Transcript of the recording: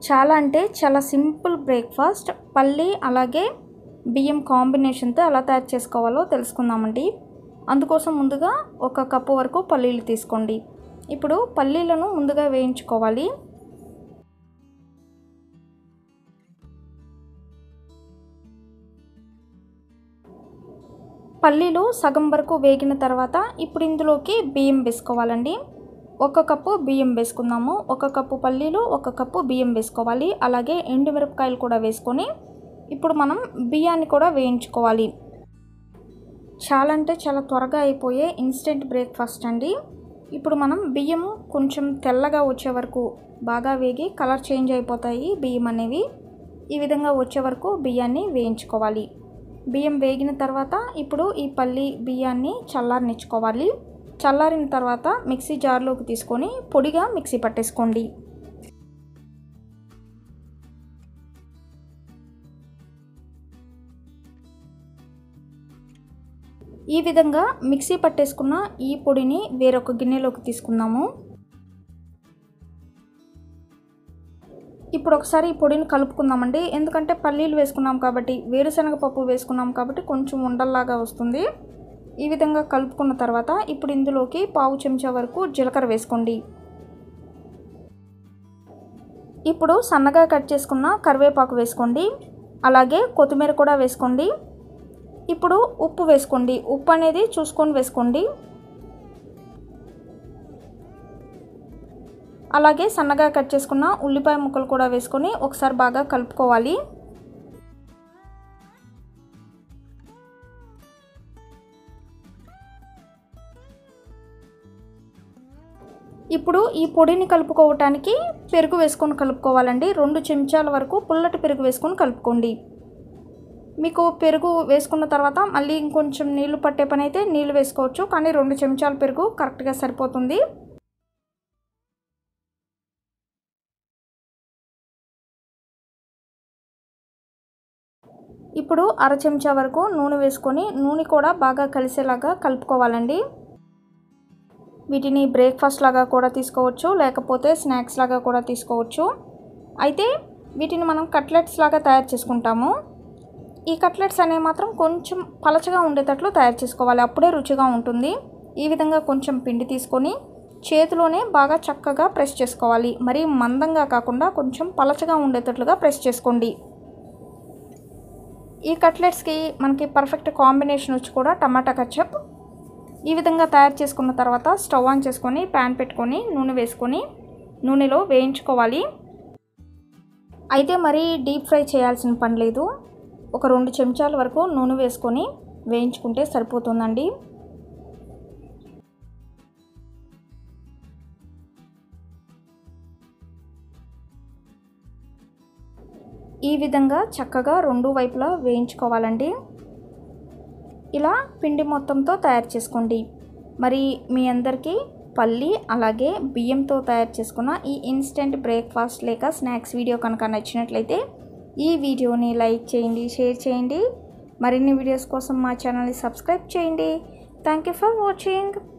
చాలా అంటే చాలా సింపుల్ బ్రేక్ఫాస్ట్ పల్లి అలాగే బియ్యం కాంబినేషన్తో ఎలా తయారు చేసుకోవాలో తెలుసుకుందామండి అందుకోసం ముందుగా ఒక కప్పు వరకు పల్లీలు తీసుకోండి ఇప్పుడు పల్లీలను ముందుగా వేయించుకోవాలి పల్లీలు సగం వరకు వేగిన తర్వాత ఇప్పుడు ఇందులోకి బియ్యం వేసుకోవాలండి ఒక కప్పు బియ్యం వేసుకుందాము ఒక కప్పు పల్లీలు ఒక కప్పు బియ్యం వేసుకోవాలి అలాగే ఎండుమిరపకాయలు కూడా వేసుకొని ఇప్పుడు మనం బియ్యాన్ని కూడా వేయించుకోవాలి చాలా అంటే చాలా త్వరగా అయిపోయే ఇన్స్టెంట్ బ్రేక్ఫాస్ట్ అండి ఇప్పుడు మనం బియ్యం కొంచెం తెల్లగా వచ్చే వరకు బాగా వేగి కలర్ చేంజ్ అయిపోతాయి బియ్యం అనేవి ఈ విధంగా వచ్చే వరకు బియ్యాన్ని వేయించుకోవాలి బియ్యం వేగిన తర్వాత ఇప్పుడు ఈ పల్లి బియ్యాన్ని చల్లారనిచ్చుకోవాలి చల్లారిన తర్వాత మిక్సీ జార్లోకి తీసుకొని పొడిగా మిక్సీ పట్టేసుకోండి ఈ విధంగా మిక్సీ పట్టేసుకున్న ఈ పొడిని వేరొక గిన్నెలోకి తీసుకుందాము ఇప్పుడు ఒకసారి ఈ పొడిని కలుపుకుందామండి ఎందుకంటే పల్లీలు వేసుకున్నాం కాబట్టి వేరుశనగ పప్పు వేసుకున్నాం కాబట్టి కొంచెం ఉండల్లాగా వస్తుంది ఈ విధంగా కలుపుకున్న తర్వాత ఇప్పుడు ఇందులోకి పావు చెంచా వరకు జీలకర్ర వేసుకోండి ఇప్పుడు సన్నగా కట్ చేసుకున్న కరివేపాకు వేసుకోండి అలాగే కొత్తిమీర కూడా వేసుకోండి ఇప్పుడు ఉప్పు వేసుకోండి ఉప్పు అనేది చూసుకొని వేసుకోండి అలాగే సన్నగా కట్ చేసుకున్న ఉల్లిపాయ ముక్కలు కూడా వేసుకొని ఒకసారి బాగా కలుపుకోవాలి ఇప్పుడు ఈ పొడిని కలుపుకోవటానికి పెరుగు వేసుకొని కలుపుకోవాలండి రెండు చెంచాల వరకు పుల్లటి పెరుగు వేసుకొని కలుపుకోండి మీకు పెరుగు వేసుకున్న తర్వాత మళ్ళీ ఇంకొంచెం నీళ్లు పట్టే పని అయితే నీళ్ళు వేసుకోవచ్చు కానీ రెండు చెంచాల పెరుగు కరెక్ట్గా సరిపోతుంది ఇప్పుడు అర చెంచా వరకు నూనె వేసుకొని నూనె కూడా బాగా కలిసేలాగా కలుపుకోవాలండి వీటిని బ్రేక్ఫాస్ట్ లాగా కూడా తీసుకోవచ్చు లేకపోతే స్నాక్స్ లాగా కూడా తీసుకోవచ్చు అయితే వీటిని మనం కట్లెట్స్ లాగా తయారు చేసుకుంటాము ఈ కట్లెట్స్ అనేవి మాత్రం కొంచెం పలచగా ఉండేటట్లు తయారు చేసుకోవాలి అప్పుడే రుచిగా ఉంటుంది ఈ విధంగా కొంచెం పిండి తీసుకొని చేతిలోనే బాగా చక్కగా ప్రెస్ చేసుకోవాలి మరీ మందంగా కాకుండా కొంచెం పలచగా ఉండేటట్లుగా ప్రెస్ చేసుకోండి ఈ కట్లెట్స్కి మనకి పర్ఫెక్ట్ కాంబినేషన్ వచ్చి కూడా టమాటా కచ్చప్ ఈ విధంగా తయారు చేసుకున్న తర్వాత స్టవ్ ఆన్ చేసుకొని ప్యాన్ పెట్టుకొని నూనె వేసుకొని నూనెలో వేయించుకోవాలి అయితే మరీ డీప్ ఫ్రై చేయాల్సిన పని లేదు ఒక రెండు చెంచాల వరకు నూనె వేసుకొని వేయించుకుంటే సరిపోతుందండి ఈ విధంగా చక్కగా రెండు వైపులా వేయించుకోవాలండి ఇలా పిండి మొత్తంతో తయారు చేసుకోండి మరి మీ అందరికీ పల్లి అలాగే బియ్యంతో తయారు చేసుకున్న ఈ ఇన్స్టెంట్ బ్రేక్ఫాస్ట్ లేక స్నాక్స్ వీడియో కనుక నచ్చినట్లయితే ఈ వీడియోని లైక్ చేయండి షేర్ చేయండి మరిన్ని వీడియోస్ కోసం మా ఛానల్ని సబ్స్క్రైబ్ చేయండి థ్యాంక్ యూ ఫర్ వాచింగ్